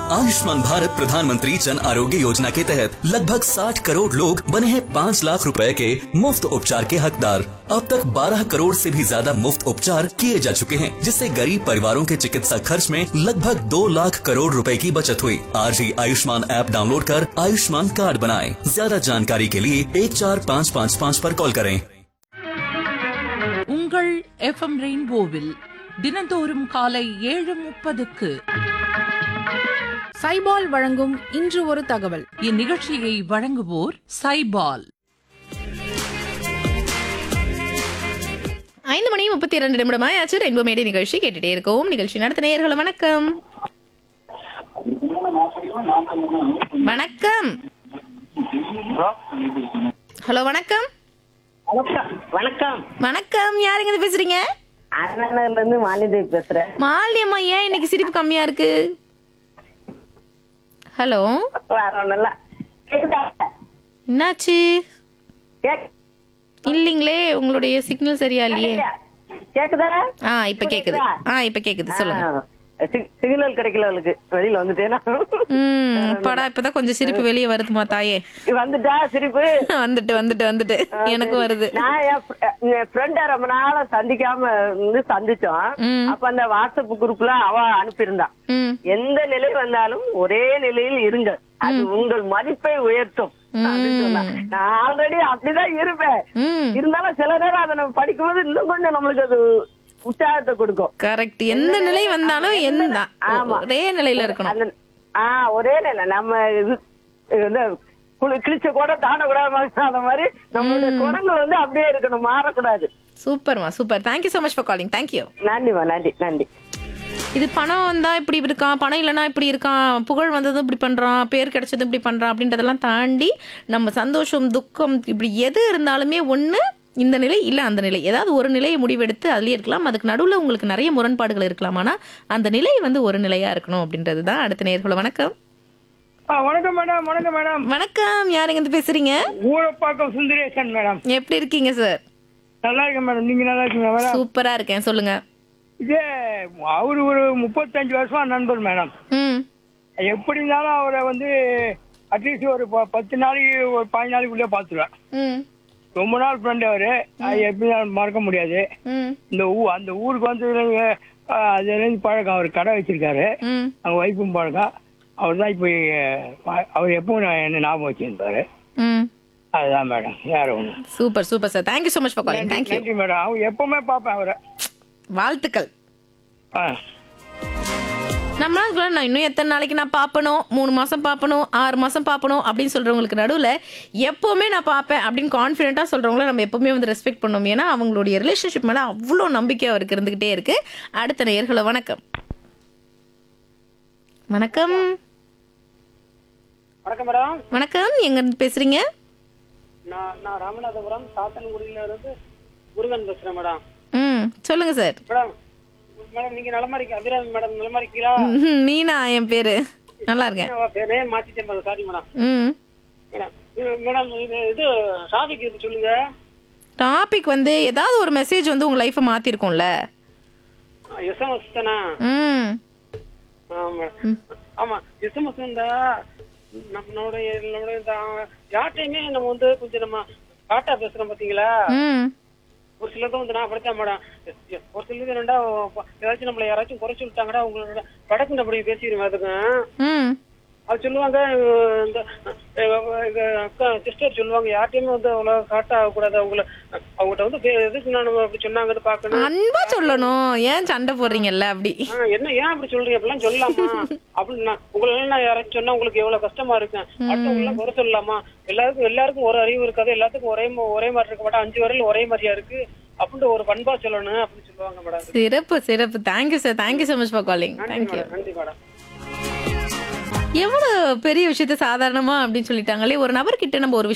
आयुष्मान भारत प्रधानमंत्री जन आरोग्य योजना के तहत लगभग 60 करोड़ लोग बने हैं 5 लाख रुपए के मुफ्त उपचार के हकदार अब तक 12 करोड़ से भी ज्यादा मुफ्त उपचार किए जा चुके हैं जिससे गरीब परिवारों के चिकित्सा खर्च में लगभग 2 लाख करोड़ रुपए की बचत हुई आज ही आयुष्मान ऐप डाउनलोड कर आयुष्मान कार्ड बनाएं ज्यादा जानकारी के लिए एक चार पाँच पाँच पाँच पर कॉल करें உங்கள் எஃப்எம் ரெயின்போவில் தினந்தோறும் காலை ஏழு முப்பதுக்கு சைபால் வழங்கும் இன்று ஒரு தகவல் இந்நிகழ்ச்சியை வழங்குவோர் சைபால் ஐந்து மணி முப்பத்தி இரண்டு நிமிடமா ஆச்சு ரெயின்போ மேடை நிகழ்ச்சி கேட்டுட்டே இருக்கோம் நிகழ்ச்சி நடத்த நேயர்கள் வணக்கம் வணக்கம் ஹலோ வணக்கம் வணக்கம் வணக்கம் வணக்கம் யாருங்க இது பேசுறீங்க அண்ணன்ல இருந்து மாலிதேவி பேசுறேன் மாலியம்மா ஏன் இன்னைக்கு சிரிப்பு கம்மியா இருக்கு ஹலோ வரோம் நல்லா கேக்குதா என்னாச்சு கேக்- இல்லீங்களே உங்களுடைய சிக்னல் சரியா இல்லையே கேக்குதா ஆ இப்ப கேக்குது ஆ இப்ப கேக்குது சொல்லுங்க சி- சிக்னல் கிடைக்கல அவளுக்கு வெளியில வந்துட்டேனா ம் படா இப்பதான் கொஞ்சம் சிரிப்பு வெளியே வருதுமா தாயே வந்துட்டா சிரிப்பு வந்துட்டு வந்துட்டு வந்துட்டு எனக்கும் வருது நான் என் ஃப்ரெண்ட ரொம்ப நாளா சந்திக்காம இருந்து சந்திச்சோம் ம். அப்ப அந்த வாட்ஸ்அப் குரூப்ல அவ அனுப்பியிருந்தான் ம் எந்த நிலை வந்தாலும் ஒரே நிலையில் இருங்க அது உங்கள் மதிப்பை உயர்த்தும் அப்படின்னு சொன்னா. நான் ஆல்ரெடி அப்படிதான் இருப்பேன் ம் இருந்தாலும் சில நேரம் அதை நம்ம படிக்கும்போது இன்னும் கொஞ்சம் நம்மளுக்கு அது உற்சாகத்தை கொடுக்கும் கரெக்ட் எந்த நிலை வந்தாலும் எந்த ஆமா. ஒரே நிலையில இருக்கணும் அந்த ஆஹ் ஒரே நிலை நம்ம இது இது வந்து குளி- கிழிச்ச கூட தாண்ட கூடாது அந்த மாதிரி நம்மளுடைய குணங்கள் வந்து அப்படியே இருக்கணும் மாறக்கூடாது சூப்பர்மா super thank you so much for calling thank you நன்றிமா நன்றி நன்றி இது பணம் வந்தா இப்படி இருக்கான் பணம் இல்லைன்னா இப்படி இருக்கான் புகழ் வந்ததும் இப்படி பண்றான் பேர் கிடைச்சதும் இப்படி பண்றான் அப்படின்றதெல்லாம் தாண்டி நம்ம சந்தோஷம் துக்கம் இப்படி எது இருந்தாலுமே ஒண்ணு இந்த நிலை இல்ல அந்த நிலை ஏதாவது ஒரு நிலையை முடிவெடுத்து அதுலயே இருக்கலாம் அதுக்கு நடுவுல உங்களுக்கு நிறைய முரண்பாடுகள் இருக்கலாம் ஆனா அந்த நிலை வந்து ஒரு நிலையா இருக்கணும் அப்படின்றது தான் அடுத்த நேர்களை வணக்கம் ஆ, வணக்கம் மேடம் வணக்கம் மேடம் வணக்கம் யாருங்க இருந்து பேசுறீங்க ஊரப்பாக்கம் சுந்தரேசன் மேடம் எப்படி இருக்கீங்க சார் நல்லா இருக்கேன் மேடம் நீங்க நல்லா இருக்கீங்க மேடம் சூப்பரா இருக்கேன் சொல்லுங்க இதே அவரு ஒரு முப்பத்தஞ்சு வருஷமா நண்பர் மேடம் ம் எப்படி இருந்தாலும் அவரை வந்து அட்லீஸ்ட் ஒரு ப- பத்து நாளைக்கு ஒரு பதினஞ்சு நாளைக்குள்ளே பார்த்துருவேன் ம் ரொம்ப நாள் ஃப்ரெண்ட் அவரு அது எப்படி இருந்தாலும் மறக்க முடியாது ம் இந்த ஊ அந்த ஊருக்கு வந்து ஆ, அதுலேருந்து பழக்கம் அவர் கடை வச்சிருக்காரு ம் அவங்க ஒய்ஃபும் பழக்கம் அவர் தான் இப்போ அவர் எப்பவும் நான் என்ன ஞாபகம் வச்சிருந்தாரு ம் அதுதான் மேடம் வேற ஒன்று super super sir thank you so much for calling thank you நன்றி மேடம் அவங்க எப்பவுமே பார்ப்பேன் அவரை வாழ்த்துக்கள் ஆ நம்மளால கூட நான் இன்னும் எத்தனை நாளைக்கு நான் பார்ப்பணும் மூணு மாசம் பார்ப்பணும் ஆறு மாசம் பார்ப்பணும் அப்படின்னு சொல்றவங்களுக்கு நடுவுல எப்பவுமே நான் பார்ப்பேன் அப்படின்னு கான்ஃபிடென்ட்டா சொல்றவங்கள நம்ம எப்பவுமே வந்து ரெஸ்பெக்ட் பண்ணோம் ஏன்னா அவங்களுடைய ரிலேஷன்ஷிப் மேல அவ்வளோ நம்பிக்கை அவருக்கு இருந்துகிட்டே இருக்கு அடுத்த நேயர்களை வணக்கம் வணக்கம் வணக்கம் மேடம் வணக்கம் எங்க இருந்து பேசுறீங்க நான் நான் ராமநாதபுரம் சாத்தன்குடியில இருந்து முருகன் பேசுறேன் மேடம் ம் சொல்லுங்க சார் மேடம் மேடம் நீங்க நலமா இருக்கீங்க அபிராமி மேடம் நலமா இருக்கீங்களா ம்ஹும், மீனா என் பேரு நல்லா இருக்கேன் நேம் மாத்திட்டேன் மேடம் சாரி மேடம் ம் மேடம் இது மேடம் இது இது டாபிக் இருக்கு சொல்லுங்க டாபிக் வந்து ஏதாவது ஒரு மெசேஜ் வந்து உங்க லைஃப்பை மாத்திருக்கும்ல எஸ்எம்எஸ் தானே ம் ஆமா மேடம் ஆமா எஸ்எம்எஸ் இந்த நம்மளுடைய நம்மளுடைய இந்த யார்ட்டையுமே நம்ம வந்து கொஞ்சம் நம்ம காட்டா பேசுறோம் பாத்தீங்களா ம் ஒரு சிலருக்கு வந்து நான் படித்தேன் மேடம் ஒரு சிலருக்கு ரெண்டா ஏதாச்சும் நம்மள யாராச்சும் குறை சொல்லிட்டாங்கடா உங்களோட படக்கு அப்படி பேசிடுவேன் அதுக்கு ம் அது சொல்லுவாங்க அஹ் இந்த அஹ் எங்க அக்கா சிஸ்டர் சொல்லுவாங்க யார்ட்டையுமே வந்து அவ்வளோ காட்ட ஆகக்கூடாது அவங்கள அவங்ககிட்ட வந்து பே- எதுக்கு நான் அப்படி சொன்னாங்கன்னு பார்க்கணும் அன்பா சொல்லணும் ஏன் சண்டை போடுறீங்கல்ல அப்படி ஆ, என்ன ஏன் அப்படி சொல்றீங்க அப்படிலாம் சொல்லலாமா அப்படின்னு நான் உங்களை நான் யாராச்சும் சொன்னா உங்களுக்கு எவ்வளவு கஷ்டமா இருக்கு அடுத்தவங்க எல்லாம் குறை சொல்லலாமா எல்லாருக்கும் எல்லாருக்கும் ஒரு அறிவு இருக்காது எல்லாத்துக்கும் ஒரே ம- ஒரே மாதிரி இருக்க மாட்டா அஞ்சு வரையில ஒரே மாதிரியா இருக்கு அப்படின்ட்டு ஒரு பண்பா சொல்லணும் அப்படின்னு சொல்லுவாங்க மேடம் சிறப்பு சிறப்பு thank you sir thank you so much for calling நன்றி தேங்க்யூ மேடம் நன்றி மேடம் எவ்வளவு பெரிய விஷயத்த சாதாரணமா அப்படின்னு சொல்லிட்டாங்களே ஒரு நபர்கிட்ட நம்ம ஒரு விஷயம்